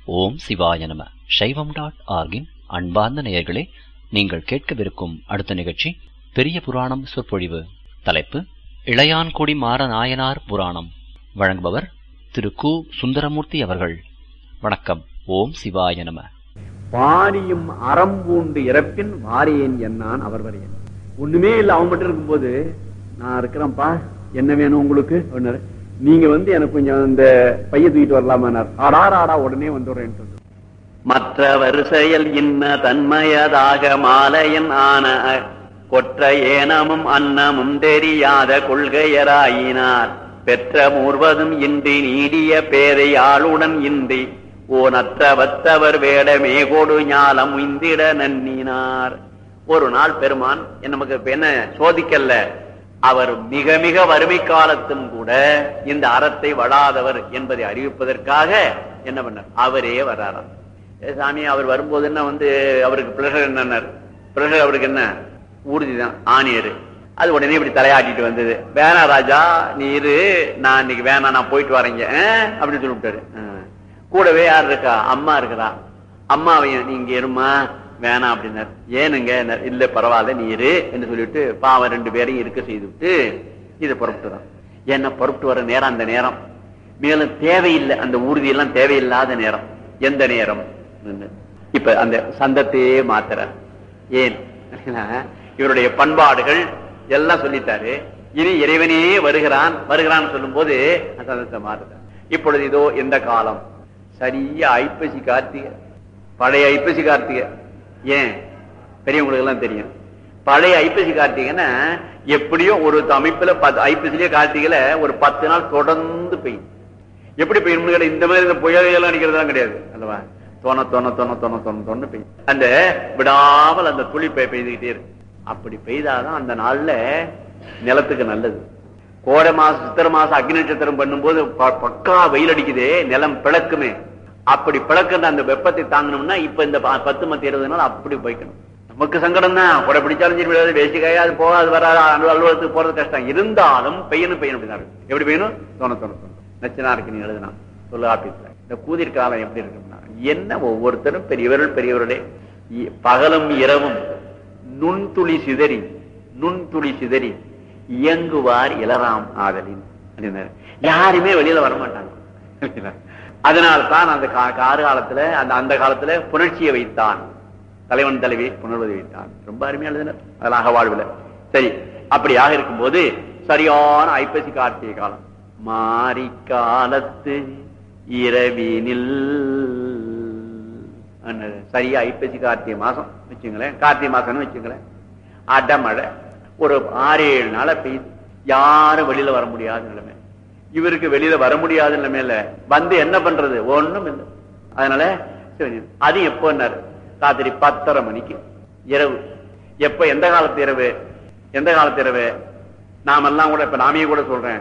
ஓம் சிவாய நம சைவம் டாட் ஆர்கின் அன்பார்ந்த நேயர்களே நீங்கள் கேட்கவிருக்கும் அடுத்த நிகழ்ச்சி பெரிய புராணம் சொற்பொழிவு தலைப்பு இளையான்குடி மாற நாயனார் புராணம் வழங்குபவர் திரு கு சுந்தரமூர்த்தி அவர்கள் வணக்கம் ஓம் சிவாய நம பாரியும் அறம்பூண்டு இறப்பின் வாரியன் என்னான் அவர் வரையன் ஒண்ணுமே இல்ல அவன் மட்டும் இருக்கும்போது நான் இருக்கிறேன்ப்பா என்ன வேணும் உங்களுக்கு அப்படின்னாரு. நீங்க வந்து எனக்கு கொஞ்சம் இந்த பைய தூக்கிட்டு வரலாமான்னார் ஆடார் ஆடா உடனே வந்துடுறேன் சொன்னார். மற்ற வரிசையில் இன்ன தன்மயதாக மாலையன் ஆன கொற்ற ஏனமும் அன்னமும் தெரியாத கொள்கையராயினார் பெற்ற மூர்வதும் இன்றி நீடிய பேதை ஆளுடன் இன்றி ஓனற்ற வத்தவர் வேடமே கொடு ஞாலம் இந்திட நன்னினார் ஒரு நாள் பெருமான் நமக்கு இப்ப என்ன சோதிக்கல்ல அவர் மிக மிக வறுமை காலத்தும் கூட இந்த அறத்தை வடாதவர் என்பதை அறிவிப்பதற்காக என்ன பண்ணார் அவரே வர்றாராம் ஏ சாமி அவர் வரும்போது என்ன வந்து அவருக்கு பிளஷர் என்னன்னார் பிளஷர் அவருக்கு என்ன ஊர்தி தான் ஆணியர் அது உடனே இப்படி தலையாட்டிட்டு வந்தது வேணா ராஜா நீ இரு நான் இன்னைக்கு வேணாம் நான் போயிட்டு வரேங்க ஆஹ், அப்படின்னு சொல்லிவிட்டாரு ஆஹ். கூடவே யார் இருக்கா அம்மா இருக்கிறா அம்மாவையும் நீங்க இருமா வேணாம் அப்படின்னாரு ஏனுங்க இல்ல பரவாயில்ல நீ இரு என்று சொல்லிட்டு பாவம் ரெண்டு பேரையும் இருக்க செய்து விட்டு இதை புறப்பட்டுதான் என்ன புறப்பட்டு வர நேரம் அந்த நேரம் மேலும் தேவையில்லை அந்த ஊர்தி எல்லாம் தேவையில்லாத நேரம் எந்த நேரம் இப்ப அந்த சந்தத்தையே மாத்துற ஏன் இவருடைய பண்பாடுகள் எல்லாம் சொல்லிட்டாரு இனி இறைவனே வருகிறான் வருகிறான் சொல்லும் போது சந்தத்தை மாறுறார் இப்பொழுது இதோ எந்த காலம் சரியா ஐப்பசி கார்த்திகை பழைய ஐப்பசி கார்த்திகை ஏன் பெரியவங்களுக்கு எல்லாம் தெரியும் பழைய ஐப்பசி கார்த்திகைன்னா எப்படியோ ஒரு அமைப்புல பத்து ஐப்பசிலேயே கார்த்திகையில ஒரு பத்து நாள் தொடர்ந்து பெய்யும் எப்படி பெய்யும் கேட்டா இந்த மாதிரி இந்த புயல் அடிக்கிறதுலாம் கிடையாது அல்லவா தோண தோண தோண தோண தோண தோண பெய்யும் அந்த விடாமல் அந்த துளி பெய் பெய்துகிட்டே இருக்கு அப்படி பெய்தாதான் அந்த நாள்ல நிலத்துக்கு நல்லது கோடை மாசம் சித்திரை மாசம் அக்னி நட்சத்திரம் பண்ணும்போது ப- பக்கா வெயில் அடிக்குதே நிலம் பிளக்குமே அப்படி பிளக்கின்ற அந்த வெப்பத்தை தாங்கணும்னா இப்ப இந்த ப- பத்து மத்தி இருபது நாள் அப்படி போய்க்கணும் நமக்கு சங்கடம் தான் கொடை பிடிச்சாலும் சரி விடாது வேசிக்காயா அது போகாது வராது அலுவ- அலுவலகத்துக்கு போறது கஷ்டம் இருந்தாலும் பெய்யணும் பெய்யணும் அப்படிதான் இருக்கு. எப்படி பெய்யணும் தோண தோண தோணும் நச்சினா இருக்கு நீ எழுதுனா சொல்லு ஆபீஸ்ல இந்த கூதிர் காலம் எப்படி இருக்குன்னா என்ன ஒவ்வொருத்தரும் பெரியவர்கள் பெரியவர்களே இ- பகலும் இரவும் நுண்துளி சிதறி நுண்துளி சிதறி இயங்குவார் இளராம் ஆதலின் அப்படின்னாரு. யாருமே வெளியில வர மாட்டாங்க அதனால தான் அந்த கா- காரு காலத்துல அந்த அந்த காலத்துல புணர்ச்சியை வைத்தான் தலைவன் தலைவி புணர்வதை வைத்தான் ரொம்ப அருமையா எழுதினர் அதில் அகவாழ்வுல சரி அப்படியாக இருக்கும்போது சரியான ஐப்பசி கார்த்திகை காலம் மாரி காலத்து இரவினில் அண்ணாரு. சரியா ஐப்பசி கார்த்திகை மாசம் வச்சுங்களேன் கார்த்திகை மாசம்னு வச்சுங்களேன் அடமழை ஒரு ஆறு ஏழு நாளா பெய்யுது யாரும் வெளியில வர முடியாத நிலைமை இவருக்கு வெளியில வர முடியாத நிலைமையில வந்து என்ன பண்றது ஒண்ணும் இல்லை அதனால சரி, அது எப்போன்னாரு ராத்திரி பத்தரை மணிக்கு இரவு எப்ப எந்த காலத்து இரவு எந்த காலத்து இரவு நாமெல்லாம் கூட இப்ப நாமே கூட சொல்றேன்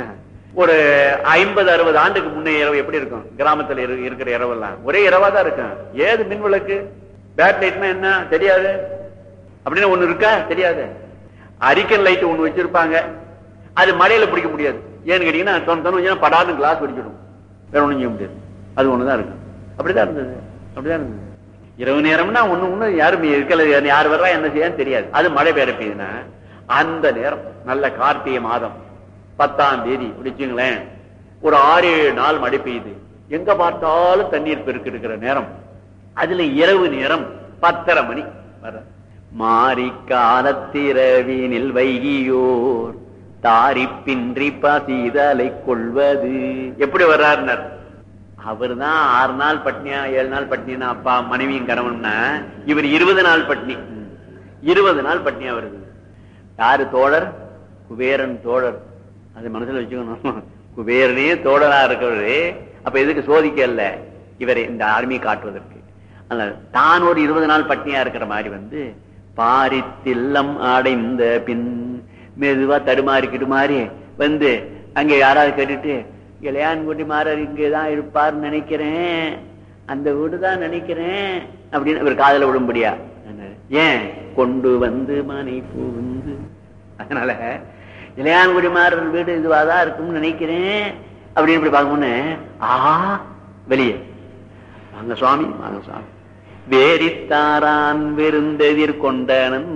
ஒரு ஐம்பது அறுபது ஆண்டுக்கு முன்னே இரவு எப்படி இருக்கும் கிராமத்துல இரு- இருக்கிற இரவெல்லாம் ஒரே இரவா தான் இருக்கும் ஏது மின் விளக்கு பேட் லைட்னா என்ன தெரியாது அப்படின்னு ஒண்ணு இருக்கா தெரியாது அரிக்கன் லைட் ஒண்ணு வச்சிருப்பாங்க அது மழையில பிடிக்க முடியாது ஏன்னு கேட்டீங்கன்னா தொண்ணு தொண்ணூறு படாது கிளாஸ் வெடிச்சிடும் வேற ஒண்ணும் செய்ய முடியாது அது ஒண்ணுதான் இருக்கும் அப்படிதான் இருந்தது அப்படிதான் இருந்தது இரவு நேரம்னா ஒண்ணு ஒண்ணு யாரும் இருக்கல யார் வர்றா என்ன செய்யான்னு தெரியாது அது மழை பெய்ய பெய்யுதுன்னா அந்த நேரம் நல்ல கார்த்திகை மாதம் பத்தாம் தேதி வச்சுங்களேன் ஒரு ஆறு ஏழு நாள் மழை பெய்யுது எங்க பார்த்தாலும் தண்ணீர் பெருக்கு இருக்கிற நேரம் அதுல இரவு நேரம் பத்தரை மணி வர மாறி காலத்திரவினில் வைகியோர் தாரிப்பின்றி பசிதலை கொள்வது எப்படி வர்றாருனர் அவர் தான் ஆறு நாள் பட்னியா ஏழு நாள் பட்னினா அப்பா மனைவியும் கணவன்னா இவர் இருபது நாள் பட்னி இருபது நாள் பட்னியா வருது யாரு தோழர் குபேரன் தோழர் அது மனசுல வச்சுக்கணும் குபேரனே தோழரா இருக்கிறவரு அப்ப எதுக்கு சோதிக்க இல்ல இவரை இந்த ஆர்மி காட்டுவதற்கு அதனால தான் ஒரு இருபது நாள் பட்னியா இருக்கிற மாதிரி வந்து பாரித்தில்லம் அடைந்த பின் மெதுவா தடுமாறிக்கிட்டு மாதிரி வந்து அங்க யாராவது கேட்டுட்டு இளையான்குடி மாறர் இங்கேதான் இருப்பார்னு நினைக்கிறேன் அந்த வீடு தான் நினைக்கிறேன் அப்படின்னு இவர் காதல விடும்படியா ஏன் கொண்டு வந்து மனை புகுந்து அதனால இளையான்குடி மாறர் வீடு இதுவாதான் இருக்கும்னு நினைக்கிறேன் அப்படின்னு இப்படி பார்க்கணும்னு ஆஹா வெளியே வாங்க சுவாமி வாங்க சுவாமி வேரித்தாரான் விருந்தெதிர் கொண்டனன்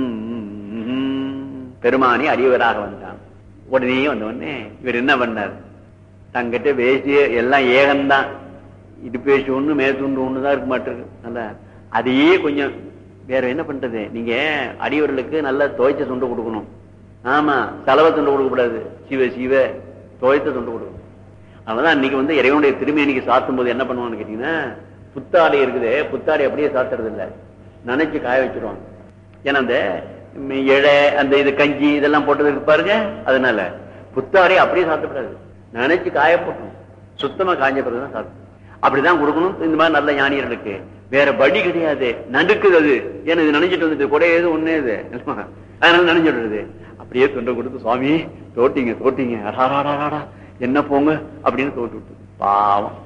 பெருமானி அடியவராக வந்தான் உடனே வந்தவொடனே இவர் என்ன பண்ணார் தங்கிட்ட வேசிய எல்லாம் ஏகம்தான் இது பேசி ஒண்ணு மேற்கொண்டு ஒண்ணுதான் இருக்க மாட்டிருக்கு நல்ல அதையே கொஞ்சம் வேற என்ன பண்றது நீங்க அடியவர்களுக்கு நல்ல துவைச்ச துண்டு கொடுக்கணும் ஆமா செலவை துண்டு கொடுக்க கூடாது சிவ சிவ துவைத்த துண்டு கொடுக்கணும் அதனாலதான் இன்னைக்கு வந்து இறைவனுடைய திருமேனிக்கு சாத்தும் போது என்ன பண்ணுவான்னு கேட்டீங்கன்னா புத்தாடை இருக்குது புத்தாடை அப்படியே சாத்துறது இல்ல நினைச்சு காய வச்சிருவாங்க ஏன்னா அந்த ம், இழை அந்த இது கஞ்சி இதெல்லாம் போட்டது இருக்கு பாருங்க அதனால புத்தாடை அப்படியே சாத்தப்படாது நினைச்சு காய போட்டோம் சுத்தமா காஞ்ச பிறகுதான் சாப்பிடும் அப்படிதான் கொடுக்கணும் இந்த மாதிரி நல்ல ஞானியர்களுக்கு வேற வழி கிடையாது நடுக்குது அது ஏன்னா இது நினைச்சிட்டு வந்துட்டு கூட ஏது ஒண்ணே இது அதனால நினைச்சிடுறது அப்படியே தொண்டை கொடுத்து சுவாமி தோட்டிங்க தோட்டிங்க அடாடாடாடா என்ன போங்க அப்படின்னு தோட்டு விட்டு பாவம்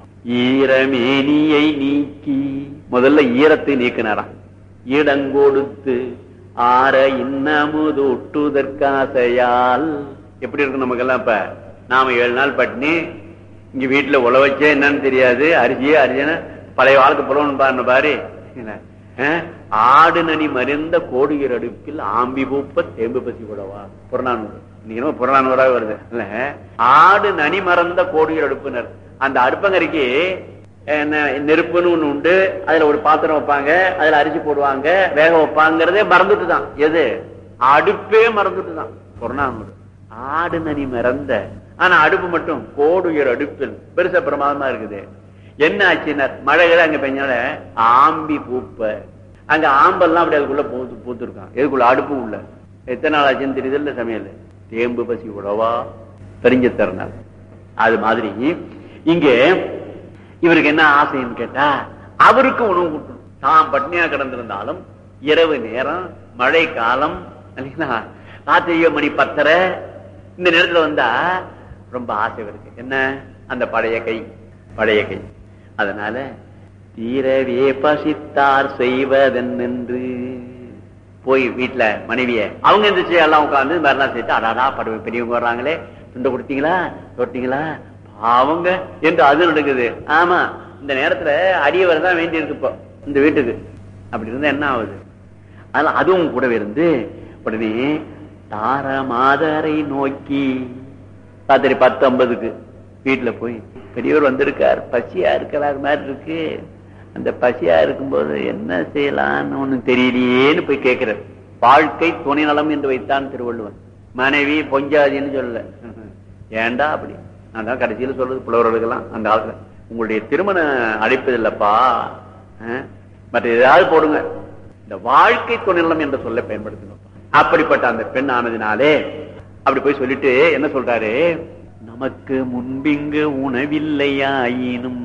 ஈரமேனியை நீக்கி முதல்ல ஈரத்தை நீக்கினாராம் இடங்கொடுத்து ஆற இன்னமுது ஒட்டுதற்காசையால் எப்படி இருக்கு நமக்கெல்லாம் இப்ப நாம ஏழு நாள் பட்டினி இங்க வீட்டுல உழ வச்சே என்னன்னு தெரியாது அரிசியே அரிசியான பழைய வாழ்க்கை புலவன் பாருன பாரு என்ன, அஹ், ஆடு நனி மருந்த கோடுகிற அடுப்பில் ஆம்பி பூப்ப தேம்பு பசி கூடவா புறநானூறு நீங்க புறநானூறாக வருது இல்ல ஆடு நனி மறந்த கோடுகிற அடுப்புனர் அந்த அடுப்பங்கரைக்கு என்ன நெருப்புன்னு ஒண்ணு உண்டு அதுல ஒரு பாத்திரம் வைப்பாங்க அதுல அரிசி போடுவாங்க வேக வைப்பாங்கிறதே மறந்துட்டு தான் எது அடுப்பே மறந்துட்டு தான் புறநானூறு ஆடு நனி மறந்த ஆனா அடுப்பு மட்டும் கோடுயர் அடுப்பில் பெருசா பிரமாதமா இருக்குது என்ன ஆச்சுன்னா மழைகளை அங்க பெஞ்சால ஆம்பி பூப்ப அங்க ஆம்பெல்லாம் அப்படி அதுக்குள்ள பூத்து பூத்துருக்கான் எதுக்குள்ள அடுப்பு உள்ள எத்தனை நாள் ஆச்சுன்னு தெரியுது இல்ல சமையல் தேம்பு பசி உழவா தெரிஞ்ச தரனால் அது மாதிரி இங்கே இவருக்கு என்ன ஆசைன்னு கேட்டா அவருக்கு உணவு கொடுக்கணும் தான் பட்னியா கிடந்திருந்தாலும் இரவு நேரம் மழை காலம் இல்லைங்களா ராத்திரியோ மணி பத்தரை இந்த நேரத்துல வந்தா ரொம்ப ஆசை இருக்கு என்ன அந்த பழைய கை பழைய கை அதனால தீரவே பசித்தார் செய்வதென்று போய் வீட்டுல மனைவிய அவங்க எந்திரிச்சு எல்லாம் உட்கார்ந்து மறுநாள் சேர்த்து அடாடா படுவை பெரியவங்க வர்றாங்களே துண்டை கொடுத்தீங்களா தொட்டீங்களா பாவங்க என்று அது நடக்குது ஆமா இந்த நேரத்துல அடியவர் தான் வேண்டி இருக்கு இப்போ இந்த வீட்டுக்கு அப்படி இருந்தா என்ன ஆகுது அதனால அதுவும் கூடவே இருந்து உடனே தார மாதரை நோக்கி ராத்திரி பத்து ஐம்பதுக்கு வீட்டுல போய் பெரியவர் வந்திருக்கார் பசியா இருக்கிறார் மாதிரி இருக்கு அந்த பசியா இருக்கும்போது என்ன செய்யலாம்னு ஒண்ணும் தெரியலையேன்னு போய் கேட்கிறார் வாழ்க்கை துணை நலம் என்று வைத்தான் திருவள்ளுவன் மனைவி பொஞ்சாதின்னு சொல்லல ஏன்டா அப்படி நான் தான் கடைசியில சொல்றது புலவர்களுக்கெல்லாம் அந்த காலத்துல உங்களுடைய திருமண அழைப்பது இல்லப்பா அஹ், மற்ற ஏதாவது போடுங்க இந்த வாழ்க்கை துணை நலம் என்ற சொல்ல பயன்படுத்தணும் அப்படிப்பட்ட அந்த பெண் ஆனதினாலே அப்படி போய் சொல்லிட்டு என்ன சொல்றாரு நமக்கு முன்பிங்கு உணவில்லையாயினும்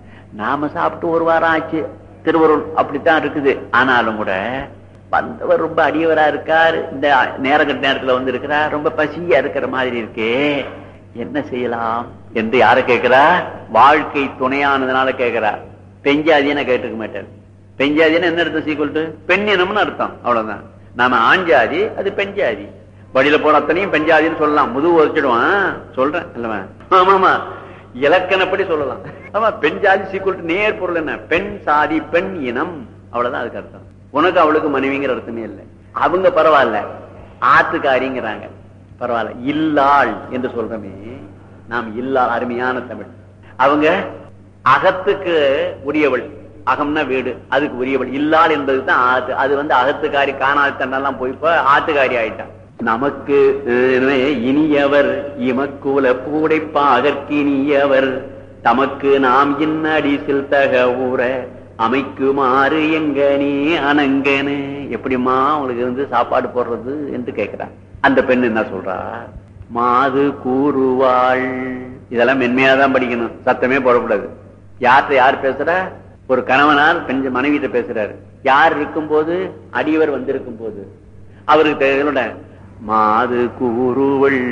நாம சாப்பிட்டு ஒரு வாரம் ஆச்சு திருவருள் அப்படித்தான் இருக்குது ஆனாலும் கூட வந்தவர் ரொம்ப அடியவரா இருக்கார் இந்த நேரங்கட்ட நேரத்துல வந்து இருக்கிறார் ரொம்ப பசியா இருக்கிற மாதிரி இருக்கே என்ன செய்யலாம் என்று யார கேட்கிறா வாழ்க்கை துணையானதுனால கேட்கிறா பெஞ்சாதின்னு கேட்டுக்க மாட்டார் பெஞ்சாதின்னு என்ன அர்த்தம் சீக்கிரம் பெண் இனம்னு அர்த்தம் அவ்வளவுதான் நாம ஆண் ஜாதி அது பெண் ஜாதி வழியில போன அத்தனையும் பெஞ்சாதின்னு சொல்லலாம் முதுகு வச்சுடுவான் சொல்றேன் இல்லவா ஆமாமா இலக்கணப்படி சொல்லலாம் ஆமா பெண் ஜாதி சீக்கிரம் நேர் பொருள் என்ன பெண் சாதி பெண் இனம் அவ்வளவுதான் அதுக்கு அர்த்தம் உனக்கு அவளுக்கு மனைவிங்கிற அர்த்தமே இல்லை அவங்க பரவாயில்ல ஆத்துக்காரிங்கிறாங்க பரவாயில்ல இல்லாள் என்று சொல்றமே நாம் இல்லாள் அருமையான தமிழ் அவங்க அகத்துக்கு உரியவள் அகம்னா வீடு அதுக்கு உரியவள் இல்லாள் என்பது தான் ஆத்து அது வந்து அகத்துக்காரி காணாத தன்னெல்லாம் போய் இப்ப ஆத்துக்காரி ஆயிட்டான் நமக்கு அஹ், இனியவர் இமக்குல பூடைப்பாகற்கு இனியவர் தமக்கு நாம் இன்னடி சில்தக ஊர அமைக்குமாறு எங்கனே அனங்கனே எப்படிம்மா உங்களுக்கு வந்து சாப்பாடு போடுறது என்று கேட்கிறார் அந்த பெண் என்ன சொல்றா மாது கூறுவாள் இதெல்லாம் மென்மையா தான் படிக்கணும் சத்தமே போடக்கூடாது யார்கிட்ட யார் பேசுறா ஒரு கணவனார் பெண் மனைவிட்ட பேசுறாரு யார் இருக்கும்போது அடியவர் வந்திருக்கும் போது அவருக்கு தெரியும்ல, மாது கூறுவள்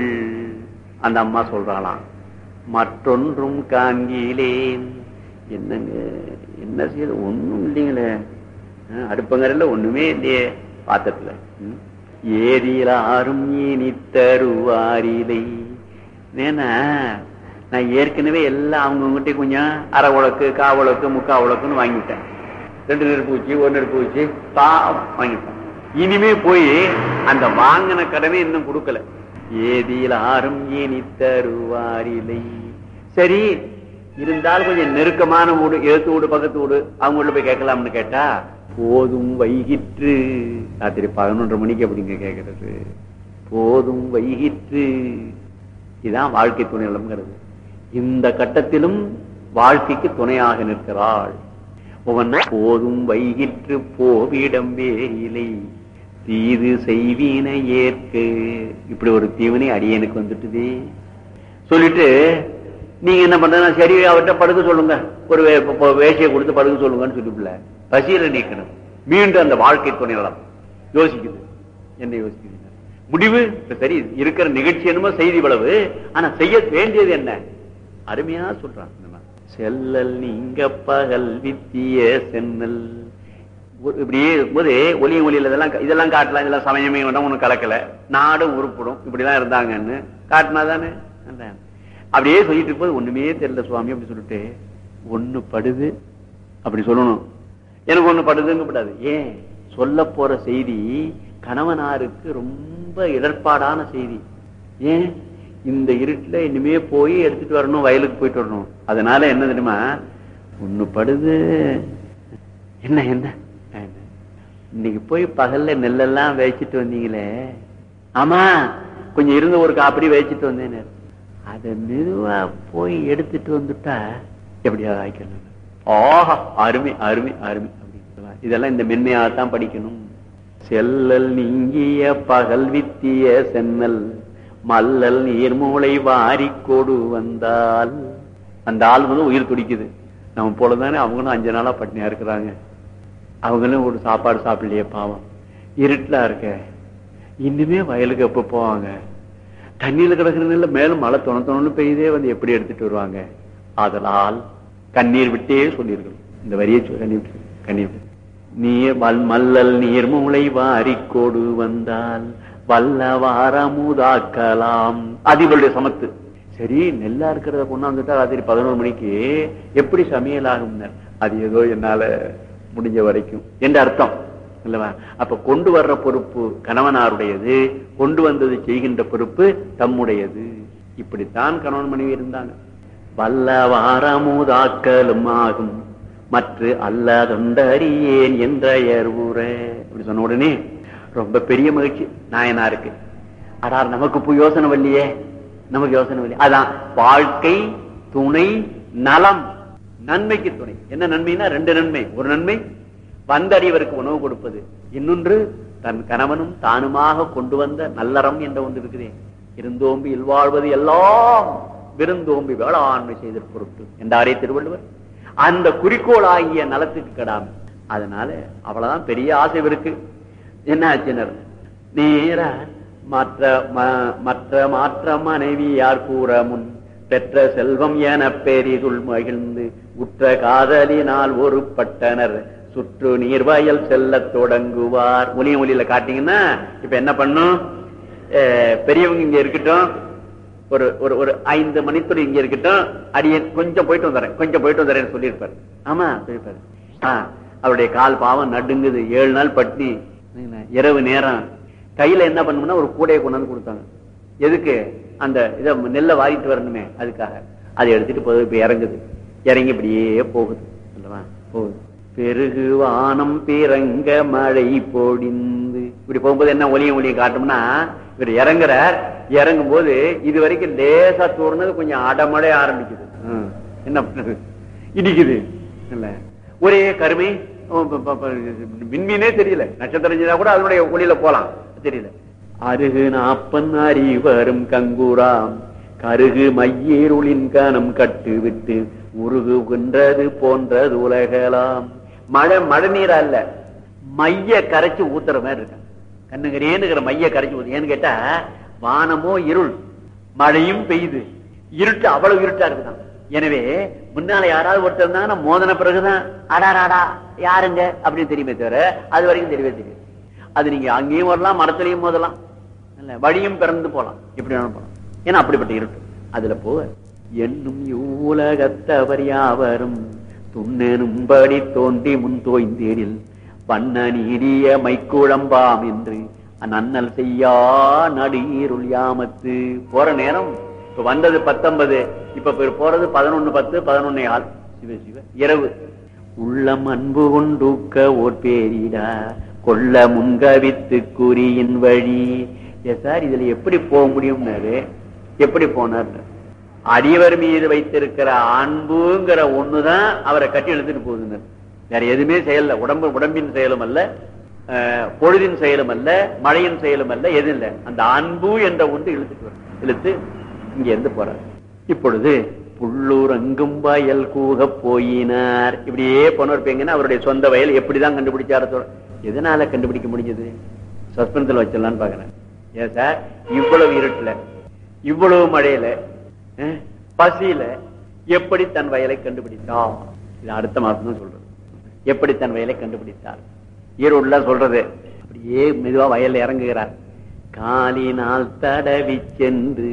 அந்த அம்மா சொல்றாளாம் மற்றொன்றும் காண்கிலேன் என்னங்க என்ன செய்யுது ஒண்ணும் இல்லைங்களே அஹ், அடுப்பங்கரையில ஒண்ணுமே இல்லையே பாத்திரத்துல ம். ஏதிலாரும் இனி தருவாரிலை ஏன்னா நான் ஏற்கனவே எல்லாம் அவங்ககிட்ட கொஞ்சம் அரை உழக்கு கா உழக்கு முக்கா உழக்குன்னு வாங்கிட்டேன் ரெண்டு நெருப்பு வச்சு ஒரு நெருப்பு வச்சு பா வாங்கிட்டேன் இனிமே போய் அந்த வாங்கின கடனை இன்னும் கொடுக்கல ஏதில் ஆறும் இனி தருவாரில்லை சரி இருந்தாலும் கொஞ்சம் நெருக்கமான வீடு எழுத்து வீடு பக்கத்து வீடு அவங்க வீட்டுல போய் கேட்கலாம்னு கேட்டா போதும் வைகிற்று ராத்திரி பதினொன்றரை மணிக்கு அப்படிங்க கேட்கறது போதும் வைகிற்று இதுதான் வாழ்க்கை துணை நிலம்ங்கிறது இந்த கட்டத்திலும் வாழ்க்கைக்கு துணையாக நிற்கிறாள் ஒவ்வொன்னா போதும் வைகிற்று போவிடம் வேறிலை தீது செய்வீன ஏற்கு இப்படி ஒரு தீவனை அடியனுக்கு வந்துட்டுதே சொல்லிட்டு நீங்க என்ன பண்றதுன்னா சரி அவர்கிட்ட படுக்க சொல்லுங்க ஒரு வே- ப- வேஷையை கொடுத்து படுக்க சொல்லுங்கன்னு சொல்லிவிடல பசியில நீக்கணும் மீண்டும் அந்த வாழ்க்கை துணை நலம் யோசிக்குது என்ன யோசிக்குது முடிவு இப்ப சரி இருக்கிற நிகழ்ச்சி என்னமோ செய்தி இவ்வளவு ஆனா செய்ய வேண்டியது என்ன அருமையா சொல்றான் இந்த மாதிரி. செல்லல் நீங்க பகல் வித்திய சென்னல் ஒரு- இப்படியே இருக்கும்போது ஒலியும் ஒலியில இதெல்லாம் கா- இதெல்லாம் காட்டலாம் இதெல்லாம் சமயமே வேண்டாம் ஒண்ணு கலக்கல நாடும் உருப்படும் இப்படிதான் இருந்தாங்கன்னு காட்டினா தானே அதான். அப்படியே சொல்லிட்டு இருக்கும்போது ஒண்ணுமே தெரியல சுவாமி அப்படி சொல்லிட்டு ஒண்ணு படுது அப்படி சொல்லணும் எனக்கு ஒண்ணு படுதுங்கப்படாது ஏன் சொல்ல போற செய்தி கணவனாருக்கு ரொம்ப இடர்பாடான செய்தி ஏன் இந்த இருட்டுல இனிமே போய் எடுத்துட்டு வரணும் வயலுக்கு போயிட்டு வரணும் அதனால என்ன தெரியுமா ஒண்ணு படுது என்ன என்ன என்ன? இன்னைக்கு போய் பகல்ல நெல்லெல்லாம் வேச்சிட்டு வந்தீங்களே ஆமா கொஞ்சம் இருந்த ஒரு காப்படி வேச்சிட்டு வந்தேன் அத மெதுவா போய் எடுத்துட்டு வந்துட்டா எப்படியாவது ஆய்க்கணும் ஆஹா அருமை அருமை அருமை அப்படின்னு சொல்லலாம். இதெல்லாம் இந்த மென்மையாகத்தான் படிக்கணும் செல்லல் நீங்கிய பகல் வித்திய சென்னல் மல்லல் நீர்மூளை வாரிக் கொடு வந்தால் அந்த ஆள் வந்து உயிர் துடிக்குது நம்ம போலதானே அவங்களும் அஞ்சு நாளா பட்டினியா இருக்கிறாங்க அவங்களும் ஒரு சாப்பாடு சாப்பிடலையே பாவம் இருட்டா இருக்க இன்னுமே வயலுக்கு எப்ப போவாங்க தண்ணியில கிடக்குறதுல மேலும் மழை தொண தொணன்னு பெய்தே வந்து எப்படி எடுத்துட்டு வருவாங்க ஆதலால் கண்ணீர் விட்டே சொல்லியிருக்கணும் இந்த வரியை சொல்லி கண்ணீர் விட்டு கண்ணீர் விட்டு. நீர் வல் மல்லல் நீர்மூளை வாரிக்கோடு வந்தால் வல்ல வாரமுதாக்கலாம் அது இவருடைய சமத்து சரி நெல்லா இருக்கிறத கொண்டாந்துட்டா ராத்திரி பதினோரு மணிக்கு எப்படி சமையல் ஆகும் அது ஏதோ என்னால முடிஞ்ச வரைக்கும் என்ற அர்த்தம் இல்லவா அப்ப கொண்டு வர்ற பொறுப்பு கணவனாருடையது கொண்டு வந்தது செய்கின்ற பொறுப்பு தம்முடையது இப்படித்தான் கணவன் மனைவி இருந்தாங்க வல்ல வாரமுதாக்கலும் ஆகும் மற்ற அல்லதொண்டறியேன் என்ற உர இப்படி சொன்ன உடனே ரொம்ப பெரிய மகிழ்ச்சி நாயனாருக்கு அடார் நமக்கு போய் யோசனை வரலையே நமக்கு யோசனை வரலையே அதான் வாழ்க்கை துணை நலம் நன்மைக்கு துணை என்ன நன்மைனா ரெண்டு நன்மை ஒரு நன்மை வந்தறிவருக்கு உணவு கொடுப்பது இன்னொன்று தன் கணவனும் தானுமாக கொண்டு வந்த நல்லறம் என்ற ஒன்று இருக்குதே இருந்தோம்பி இல்வாழ்வது எல்லாம் விருந்தோம்பி வேளாண்மை செய்த பொருட்டு என்றாரே திருவள்ளுவர் அந்த குறிக்கோள் ஆகிய நலத்துக்கு கெடாம அதனால அவ்வளவுதான் பெரிய ஆசை இருக்கு என்ன ஆச்சுனர் நேர மற்ற ம- மற்ற மாற்ற மனைவி யார் கூற முன் பெற்ற செல்வம் என பெரிதுள் மகிழ்ந்து உற்ற காதலினால் ஒரு பட்டனர் சுற்று நீர்வயல் செல்லத் தொடங்குவார் ஒலிய ஒலியில காட்டீங்கன்னா இப்ப என்ன பண்ணும் அஹ், பெரியவங்க இங்க இருக்கட்டும் ஒரு ஒரு ஒரு ஐந்து மணித்துறை இங்க இருக்கட்டும் அடியேன் கொஞ்சம் போயிட்டு வந்துறேன் கொஞ்சம் போயிட்டு வந்துறேன்னு சொல்லியிருப்பாரு ஆமா சொல்லியிருப்பாரு ஆ, அவருடைய கால் பாவம் நடுங்குது ஏழு நாள் பட்னி இரவு நேரம் கையில என்ன பண்ணணும்னா ஒரு கூடையை கொண்டாந்து கொடுத்தாங்க எதுக்கு அந்த இத நெல்லை வாரிட்டு வரணுமே அதுக்காக அதை எடுத்துட்டு போகுது இப்ப இறங்குது இறங்கி இப்படியே போகுது அல்லவா போகுது பெருகு வானம் பிறங்க மழை பொடிந்து இப்படி போகும்போது என்ன ஒலியும் ஒலியும் காட்டும்னா இவர் இறங்குறார் இறங்கும் போது இது வரைக்கும் லேசா தூர்னது கொஞ்சம் அடமழை ஆரம்பிக்குது ம். என்ன பண்றது இடிக்குது இல்ல ஒரே கருமை ஓ, ப- ப- ப- விண்மீனே தெரியல நட்சத்திரம் தெரிஞ்சா கூட அதனுடைய ஒளியில போலாம் தெரியல அருகு நாப்பன் அறிவரும் கங்குராம் கருகு மையேருளின் கனம் கட்டு விட்டு உருகுகின்றது போன்றது உலகலாம் மழை மழை நீர் அல்ல மைய கரைச்சு ஊத்துற மாதிரி இருக்கு கண்ணுங்கரேனுங்கிற மைய கரைச்சு ஊத்து ஏன்னு கேட்டா வானமோ இருள் மழையும் பெய்யுது இருட்டு அவ்வளவு இருட்டா இருக்குதான் எனவே முன்னால யாராவது ஒருத்தர் இருந்தாங்கன்னா மோதன பிறகுதான் அடாராடா யாருங்க அப்படின்னு தெரியுமே தவிர அது வரைக்கும் தெரியவே தெரியும் அது நீங்க அங்கேயும் வரலாம் மரத்திலையும் மோதலாம் இல்ல வழியும் பிறந்து போலாம் எப்படி வேணாலும் போலாம் ஏன்னா அப்படிப்பட்ட இருட்டு அதுல போக என்னும் யூலகத்தவர் யாவரும் துண்ணெனும்படி தோன்றி முன் தோய்ந்தேனில் வண்ண நீடிய மைக்குழம்பாம் என்று நன்னல் செய்யா நடுயிருள் யாமத்து போற நேரம் இப்ப வந்தது பத்தொன்பது இப்ப இப்ப போறது பதினொன்னு பத்து பதினொன்னே ஆள் சிவ சிவ இரவு உள்ளம் அன்பு கொண்டூக்க ஓர் பேரிடா கொள்ள முன்கவித்து குறியின் வழி ஏ சார் இதுல எப்படி போக முடியும்னாரு எப்படி போனார் அடியவர் மீது வைத்திருக்கிற அன்புங்கிற ஒண்ணுதான் அவரை கட்டி இழுத்துட்டு போகுதுங்க வேற எதுவுமே செயல்ல உடம்பு உடம்பின் செயலும் அல்ல அஹ், பொழுதின் செயலும் அல்ல மழையின் செயலும் அல்ல எதுவும் இல்ல அந்த அன்பு என்ற ஒன்று இழுத்துட்டு வரும் இழுத்து இங்க இருந்து போறார் இப்பொழுது புள்ளூர் அங்கும் வயல் கூக போயினார் இப்படியே போனவர் பேங்கன்னா அவருடைய சொந்த வயல் எப்படிதான் கண்டுபிடிச்சாரு எதனால கண்டுபிடிக்க முடிஞ்சது சஸ்பென்ஸ்ல வச்சிடலாம்னு பாக்குறேன் ஏன் சார் இவ்வளவு இருட்டுல இவ்வளவு மழையில அஹ், பசியில எப்படி தன் வயலை கண்டுபிடித்தார் இது அடுத்த மாசம் தான் சொல்றது எப்படி தன் வயலை கண்டுபிடித்தார் ஈரோடுல சொல்றது அப்படியே மெதுவா வயல்ல இறங்குகிறார் காலினால் தடவி சென்று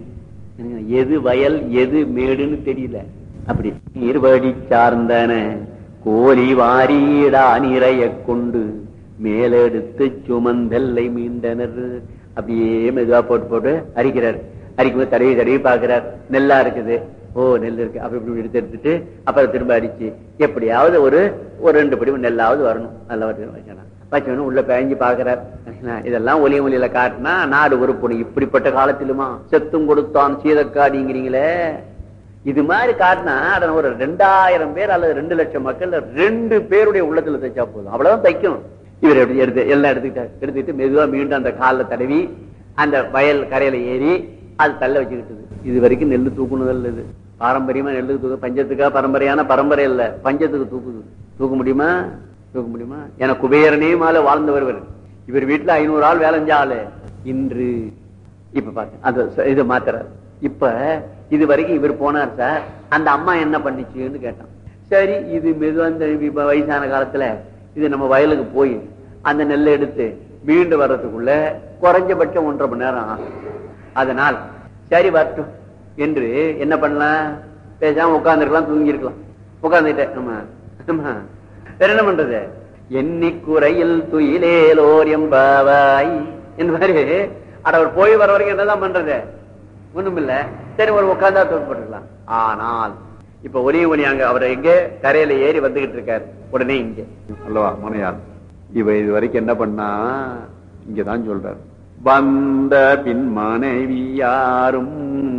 எது வயல் எது மேடுன்னு தெரியல அப்படி நீர்வடி சார்ந்தன கோழி வாரிடா நிறைய கொண்டு மேலெடுத்து சுமந்தெல்லை மீண்டனர் அப்படியே மெதுவா போட்டு போட்டு அரிக்கிறார் அரிக்கும்போது தடவி தடவி பாக்குறார் நெல்லா இருக்குது ஓ நெல் இருக்கு அப்படி இப்படி எடுத்து எடுத்துட்டு அப்புறம் திரும்ப அடிச்சு எப்படியாவது ஒரு ஒரு ரெண்டு படி நெல்லாவது வரணும் நல்லா வச்சணும் வச்சவனும் உள்ள பேஞ்சு பாக்குறார் இதெல்லாம் ஒலி ஒலியில காட்டினா நாடு உருப்படும் இப்படிப்பட்ட காலத்திலுமா செத்தும் கொடுத்தான் சீதக்காடிங்கிறீங்களே இது மாதிரி காட்டினா அதை ஒரு ரெண்டாயிரம் பேர் அல்லது ரெண்டு லட்சம் மக்கள் ரெண்டு பேருடைய உள்ளத்துல தைச்சா போதும் அவ்வளவுதான் தைக்கும் இவர் எப்படி எடுத்து எல்லாம் எடுத்துக்கிட்டார் எடுத்துக்கிட்டு மெதுவா மீண்டும் அந்த காலில் தடவி அந்த வயல் கரையில ஏறி அது தள்ள வச்சுக்கிட்டது இது வரைக்கும் நெல்லு தூக்குனதில்ல இது பாரம்பரியமா நெல்லுக்கு தூக்கு பஞ்சத்துக்கா பரம்பரையான பரம்பரை இல்ல பஞ்சத்துக்கு தூக்குது தூக்க முடியுமா தூக்க முடியுமா என குபேரனே மேல வாழ்ந்தவர் இவர் இவர் வீட்டுல ஐநூறு ஆள் வேலை செஞ்ச ஆளு இன்று இப்ப பாத்து அது ச- இது மாத்துறாரு இப்ப இது வரைக்கும் இவர் போனார் சார் அந்த அம்மா என்ன பண்ணுச்சுன்னு கேட்டான் சரி இது மெதுவா இந்த இப்ப வயசான காலத்துல இது நம்ம வயலுக்கு போய் அந்த நெல்லை எடுத்து மீண்டு வர்றதுக்குள்ள குறைஞ்சபட்சம் ஒன்றரை மணி நேரம் ஆகும் அதனால் சரி வரட்டும் என்று என்ன பண்ணலாம் பேசாம உட்கார்ந்துருக்கலாம் தூங்கி இருக்கலாம் உட்கார்ந்துட்டேன் ஆமா ஆமா வேற என்ன பண்றது எண்ணி குறையில் துயிலேலோர் எம்பாவாய் என்பாரு அட அவர் போய் வர வரைக்கும் என்னதான் பண்றது ஒண்ணும் இல்ல சரி ஒரு உட்கார்ந்தா தூக்கி போட்டுக்கலாம் ஆனால் இப்ப ஒலி ஒலி அங்க அவர் எங்க கரையில ஏறி வந்துகிட்டு இருக்காரு உடனே இங்க அல்லவா முனையார் இவ இது வரைக்கும் என்ன பண்ணா இங்கதான் சொல்றார் வந்த பின் மனைவி யாரும்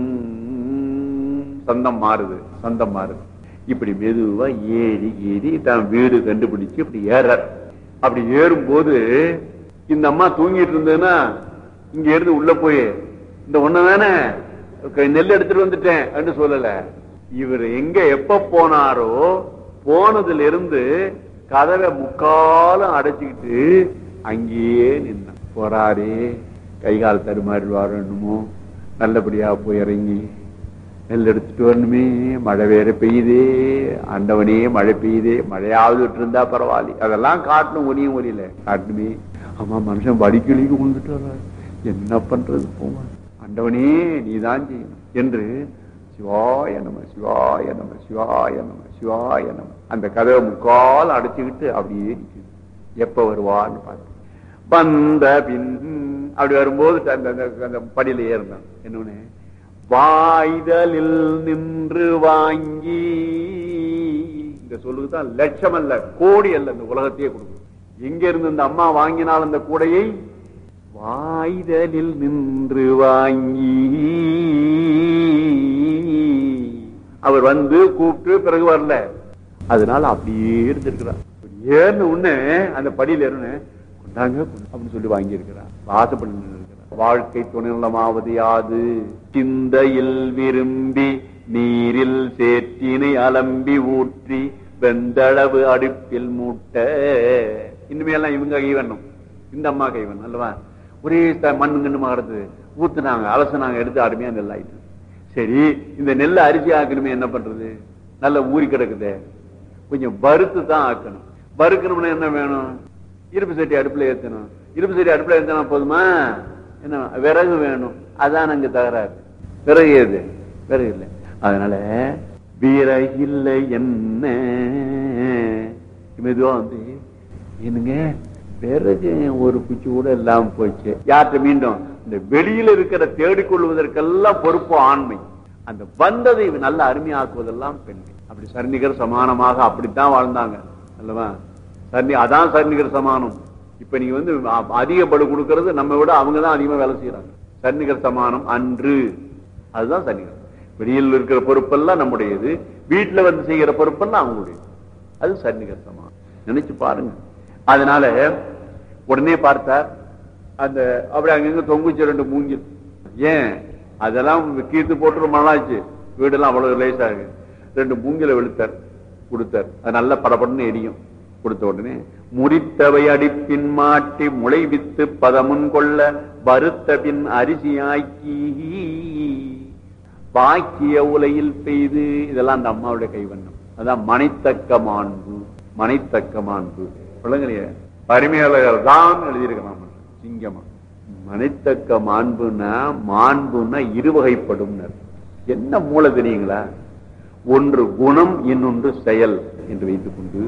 சொந்தம் மாறுது சொந்தம் மாறுது இப்படி மெதுவா ஏறி ஏறி தான் வீடு கண்டுபிடிச்சு இப்படி ஏறார் அப்படி ஏறும்போது இந்த அம்மா தூங்கிட்டு இருந்ததுன்னா இங்க இருந்து உள்ள போய் இந்த ஒண்ணு தானே நெல் எடுத்துட்டு வந்துட்டேன் அப்படின்னு சொல்லல இவர் எங்க எப்ப போனாரோ போனதுல இருந்து கதவை முக்காலும் அடைச்சுக்கிட்டு அங்கேயே நின்ன போறாரே கை கால் தடுமாறிடுவாரோ என்னமோ நல்லபடியா போய் இறங்கி நெல் எடுத்துட்டு வரணுமே மழை வேற பெய்யுதே ஆண்டவனே மழை பெய்யுதே மழையாவது விட்டு இருந்தா பரவாயில்ல அதெல்லாம் காட்டணும் ஒனியும் ஒலியில காட்டணுமே ஆமா மனுஷன் வடிக்கிளிக்கு கொண்டுட்டு வர்றாரு என்ன பண்றது போமா ஆண்டவனே நீதான் செய்யணும் என்று சிவாய நம சிவாய நம சிவாய நம சிவாய நம அந்த கதவை முக்கால் அடைச்சுக்கிட்டு அப்படியே நிக்குது எப்ப வருவான்னு பார்த்து வந்த பின் அப்படி வரும்போது அந்த அந்த- அந்த படியில ஏறினான் என்னன்னு வாய்தலில் நின்று வாங்கி இந்த சொல்லுக்குதான் லட்சம் அல்ல கோடி அல்ல இந்த உலகத்தையே கொடுக்கும் எங்க இருந்து இந்த அம்மா வாங்கினால் அந்த கூடையை வாய்தலில் நின்று வாங்கி அவர் வந்து கூப்பிட்டு பிறகு வரல அதனால அப்படியே இருந்திருக்கிறார் ஏறின உடனே அந்த படியில ஏறின கொண்டாங்க அப்படின்னு சொல்லி வாங்கி இருக்கிறார் வாசப்படி இருக்கிறார் வாழ்க்கை துணைநலமாவது யாது சிந்தையில் விரும்பி நீரில் சேற்றினை அலம்பி ஊற்றி வெந்தளவு அடுப்பில் மூட்ட இனிமேலாம் இவங்க கை வேணும் இந்த அம்மா கை வேணும் அல்லவா ஒரே த- மண்ணு கண்ணுமா கிடந்தது ஊத்துனாங்க அலசுனாங்க எடுத்து அருமையா நெல் ஆயிட்டு சரி இந்த நெல்லை அரிசி ஆக்கணுமே என்ன பண்றது நல்ல ஊறி கிடக்குதே கொஞ்சம் வறுத்து தான் ஆக்கணும் வறுக்கணும்னா என்ன வேணும் இருப்பு சட்டி அடுப்புல ஏத்தணும் இருப்பு சட்டி அடுப்புல ஏத்தனா போதுமா என்ன விறகு வேணும் அதான் அங்க தகராறு விறகு ஏது விறகு இல்லை அதனால வீரகில்லை என்ன மெதுவா வந்து என்னங்க பிறகு ஒரு குச்சி கூட இல்லாம போச்சு யார்கிட்ட மீண்டும் இந்த வெளியில இருக்கிற தேடிக்கொள்வதற்கெல்லாம் பொறுப்பு ஆண்மை அந்த வந்ததை நல்ல அருமையாக்குவதெல்லாம் பெண்மை அப்படி சர்ணிகர் சமானமாக அப்படித்தான் வாழ்ந்தாங்க அல்லவா சர்ணி அதான் சர்ணிகர் சமானம் இப்ப நீங்க வந்து அ- அதிக படு கொடுக்கறது நம்ம விட அவங்க தான் அதிகமா வேலை செய்யறாங்க சர்ணிகர் சமானம் அன்று அதுதான் சர்ணிகர் வெளியில் இருக்கிற பொறுப்பெல்லாம் நம்முடையது வீட்டுல வந்து செய்கிற பொறுப்பெல்லாம் அவங்களுடையது அது சர்ணிகர் சமானம் நினைச்சு பாருங்க அதனால உடனே பார்த்தார் அந்த அப்படி அங்கங்க தொங்குச்சு ரெண்டு மூங்கில் ஏன் அதெல்லாம் கீர்த்து போட்டு ரொம்ப நாளாச்சு வீடெல்லாம் அவ்வளவு லேசாக ரெண்டு மூங்கில வெளுத்தார் கொடுத்தார் அது நல்ல படபடன்னு எரியும் கொடுத்த உடனே முறித்தவை அடிப்பின் மாட்டி முளை வித்து பதமுன் கொள்ள வருத்த பின் அரிசியாக்கி பாக்கிய உலையில் பெய்து இதெல்லாம் அந்த அம்மாவுடைய கைவண்ணம் அதான் மனைத்தக்க மாண்பு மனைத்தக்க மாண்பு விளங்கலையே பரிமையாளர்கள் தான் எழுதியிருக்கிறான் சிங்கமா மனைத்தக்க மாண்புனா மாண்புனா இருவகைப்படும் என்ன மூல தெரியுங்களா ஒன்று குணம் இன்னொன்று செயல் என்று வைத்துக் கொண்டு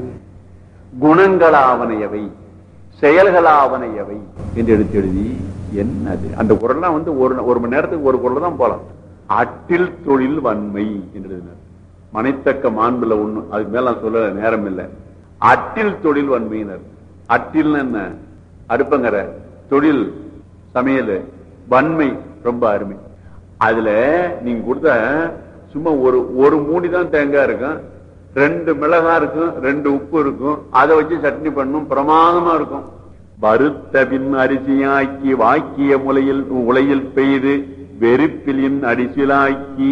குணங்களாவனையவை செயல்களாவனையவை என்று எடுத்து எழுதி என்னது அந்த குரல்லாம் வந்து ஒரு ஒரு மணி நேரத்துக்கு ஒரு குரல் தான் போலாம் அட்டில் தொழில் வன்மை என்று எழுதினார் மனைத்தக்க மாண்புல ஒண்ணு அதுக்கு மேல நான் சொல்ல நேரம் இல்லை அட்டில் தொழில் வன்மையினர் அட்டில் என்ன அடுப்பங்கர தொழில் சமையல் வன்மை ரொம்ப அருமை அதுல நீங்க கொடுத்த சும்மா ஒரு ஒரு மூடி தான் தேங்காய் இருக்கும் ரெண்டு மிளகா இருக்கும் ரெண்டு உப்பு இருக்கும் அதை வச்சு சட்னி பண்ணும் பிரமாதமா இருக்கும் வருத்த பின் அரிசியாக்கி வாக்கிய முலையில் உலையில் பெய்து வெறுப்பிலின் அரிசிலாக்கி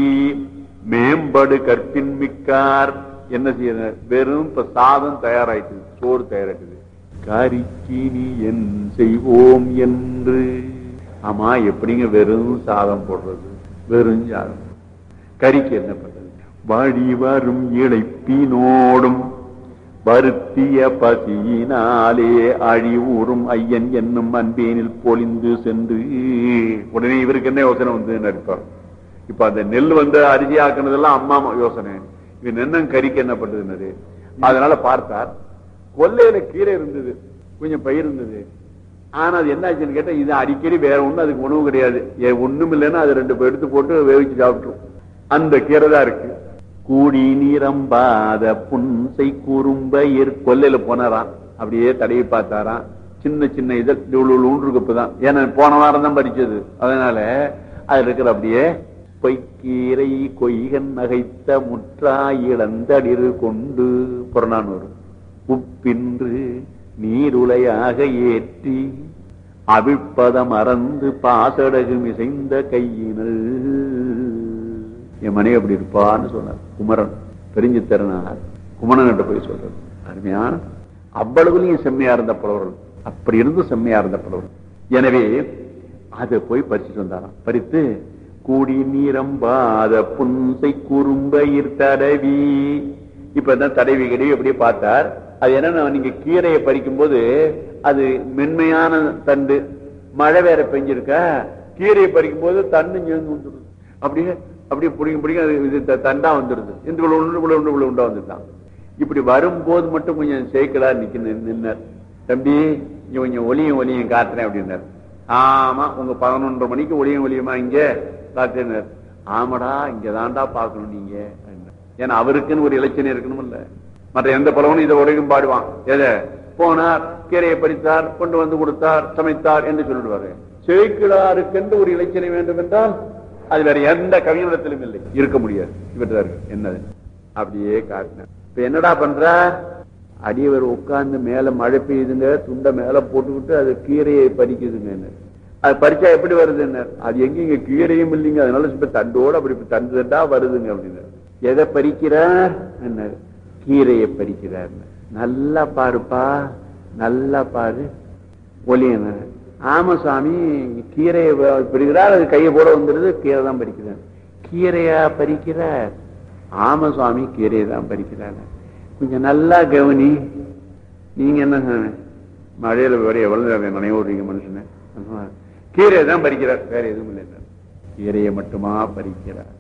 மேம்படு கற்பின் மிக்கார் என்ன செய்ய வெறும் இப்ப சாதம் தயாராயிட்டு சோறு தயாராயிட்டுது கரிக்கினி என் செய்வோம் என்று ஆமா எப்படிங்க வெறும் சாதம் போடுறது வெறும் சாதம் கறிக்கு என்ன பண்றது வழி வரும் இழைப்பினோடும் வருத்திய பசியினாலே அழிவுறும் ஐயன் என்னும் அன்பேனில் பொலிந்து சென்று உடனே இவருக்கு என்ன யோசனை வந்து நடிப்பார் இப்ப அந்த நெல் வந்து அரிசி ஆக்குனதெல்லாம் அம்மா யோசனை இவன் என்ன கறிக்கு என்ன பண்றதுன்னு அதனால பார்த்தார் கொல்லையில கீரை இருந்தது கொஞ்சம் பயிர் இருந்தது ஆனா அது என்ன ஆச்சுன்னு கேட்டா இது அடிக்கடி வேற ஒண்ணும் அதுக்கு உணவு கிடையாது ஏ- ஒண்ணும் இல்லைன்னா அது ரெண்டு பேர் எடுத்து போட்டு வேவிச்சு சாப்பிட்டுரும் அந்த கீரை தான் இருக்கு கூடி நீரம்பாத புன்சை குறும்பயிர் கொல்லையில போனாராம் அப்படியே தடவி பார்த்தாராம் சின்ன சின்ன இதழ் இவ்வளவு இருக்கு இப்பதான் ஏன்னா போன வாரம் தான் படிச்சது அதனால அதுல இருக்கிற அப்படியே பொய்க்கீரை கொய்கன் நகைத்த முற்றா இழந்தடிறு கொண்டு புறநானூறு உப்பின்று நீருளையாக ஏற்றி அவிழ்ப்பதம் மறந்து பாசடகு மிசைந்த கையினல் என் மனைவி அப்படி இருப்பான்னு சொன்னார் குமரன் தெரிஞ்சு தரனார் குமரன்கிட்ட போய் சொல்றார் அருமையான அவ்வளவுலையும் செம்மையா இருந்த புலவர்கள் அப்படி இருந்து செம்மையா இருந்த புலவர்கள் எனவே அதை போய் பறிச்சுட்டு வந்தாராம் பறித்து கூடி நீரம்பாத புன்சை குறும்பயிர் தடவி இப்ப தான் தடவி கிடவி அப்படியே பார்த்தார் அது என்னன்னா நீங்க கீரையை பறிக்கும் போது அது மென்மையான தண்டு மழை வேற பெஞ்சிருக்கா கீரையை பறிக்கும் போது தண்டு சேர்ந்து வந்துடுது அப்படியே அப்படியே பிடிங்க பிடிங்க அது இது த- தண்டா வந்துடுது இந்த உள்ள உள்ள உள்ள உள்ள உள்ள உண்டா வந்துட்டான் இப்படி வரும்போது மட்டும் கொஞ்சம் சேக்கலா நிக்க நின்னார் தம்பி இங்க கொஞ்சம் ஒளியும் ஒளியும் காட்டுறேன் அப்படின்னார் ஆமா உங்க பதினொன்றரை மணிக்கு ஒளியும் ஒளியுமா இங்க காட்டுனார் ஆமாடா இங்க தாண்டா பாக்கணும் நீங்க அப்படின்னார். ஏன்னா அவருக்குன்னு ஒரு இலட்சணம் இருக்கணும் இல்ல மற்ற எந்த பலவனும் இதை உடையும் பாடுவான் எதை போனார் கீரையை பறித்தார் கொண்டு வந்து கொடுத்தார் சமைத்தார் என்று சொல்லிடுவாரு சேக்கிழாருக்கென்று ஒரு இலட்சணம் வேண்டும் என்றால் அது வேற எந்த கவிஞரிடத்திலும் இல்லை இருக்க முடியாது இவர்தான் இருக்கு என்னது அப்படியே காட்டினார் இப்ப என்னடா பண்ற அடியவர் உட்கார்ந்து மேல மழை பெய்யுதுங்க துண்டை மேல போட்டுக்கிட்டு அது கீரையை பறிக்குதுங்க அது பறிச்சா எப்படி வருதுன்னு அது எங்க இங்க கீரையும் இல்லைங்க அதனால இப்ப தண்டோட அப்படி இப்ப தண்டு தண்டா வருதுங்க அப்படின்னு எதை பறிக்கிறார் என்ன கீரையை பறிக்கிறார் நல்லா பாருப்பா நல்லா பாரு ஒலியன ஆமா சாமி கீரையை வ- பறிக்கிறார் அது கையை போட வந்துருது கீரை தான் பறிக்கிறார் கீரையா பறிக்கிறார் ஆமா சுவாமி கீரையை தான் பறிக்கிறார் கொஞ்சம் நல்லா கவனி நீங்க என்ன சாமி? மழையில வேற எவ்வளவு நேரம் நினைவு விடுறீங்க மனுஷனை கீரையை தான் பறிக்கிறார் வேற எதுவும் இல்லை கீரையை மட்டுமா பறிக்கிறார்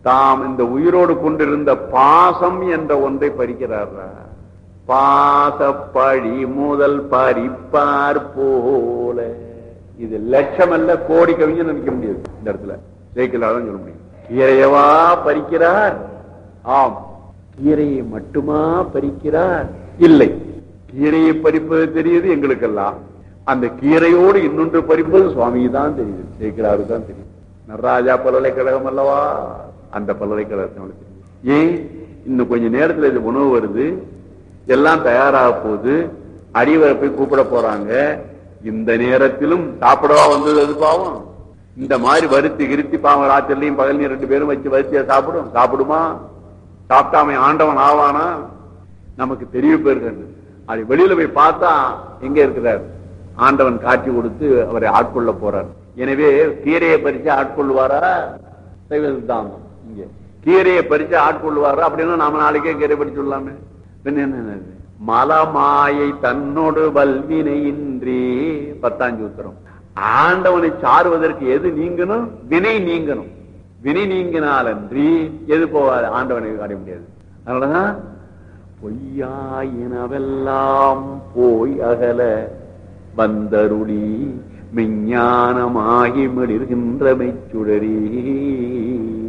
தாம் இந்த உயிரோடு கொண்டிருந்த பாசம் என்ற ஒன்றை பறிக்கிறாரா பாசப்பழி முதல் பறிப்பார் போல இது லட்சம் அல்ல கோடி கவிஞர் நினைக்க முடியாது இந்த இடத்துல ஜெயிக்கலாதான் சொல்ல முடியும் கீரையவா பறிக்கிறார் ஆம் கீரையை மட்டுமா பறிக்கிறார் இல்லை கீரையை பறிப்பது தெரியுது எங்களுக்கெல்லாம் அந்த கீரையோடு இன்னொன்று பறிப்பது சுவாமி தான் தெரியுது ஜெயிக்கிறாரு தான் தெரியும் நடராஜா பல்கலைக்கழகம் அல்லவா அந்த பல்கலைக்கழகத்தை அவனுக்கு தெரியும் ஏன் இன்னும் கொஞ்ச நேரத்துல இது உணவு வருது எல்லாம் தயாராக போகுது அடிவரை போய் கூப்பிட போறாங்க இந்த நேரத்திலும் சாப்பிடவா வந்தது அது பாவம் இந்த மாதிரி வருத்தி கிருத்தி பாவம் ராத்திரிலையும் பகலையும் ரெண்டு பேரும் வச்சு வருத்தியா சாப்பிடும் சாப்பிடுமா சாப்பிட்டாம ஆண்டவன் ஆவானா நமக்கு தெரிய போயிருக்கிறது அது வெளியில போய் பார்த்தா எங்க இருக்கிறார் ஆண்டவன் காட்சி கொடுத்து அவரை ஆட்கொள்ள போறார் எனவே கீரையை பறிச்சு ஆட்கொள்வாரா சைவ சித்தாந்தம் இங்க கீரையை பறிச்சு ஆட்கொள்வாரா அப்படின்னா நாம நாளைக்கே கீரை பறிச்சு விடலாமே பின்ன என்ன இது? மலமாயை தன்னோடு வல்வினையின்றி பத்தாஞ்சு உத்தரம் ஆண்டவனை சாருவதற்கு எது நீங்கணும் வினை நீங்கணும் வினை நீங்கினாலன்றி எது போகாது ஆண்டவனை காண முடியாது அதனாலதான் பொய்யாயினவெல்லாம் போய் அகல வந்தருளி மெஞ்ஞானமாகி மிளிர்கின்ற மெச்சுடரி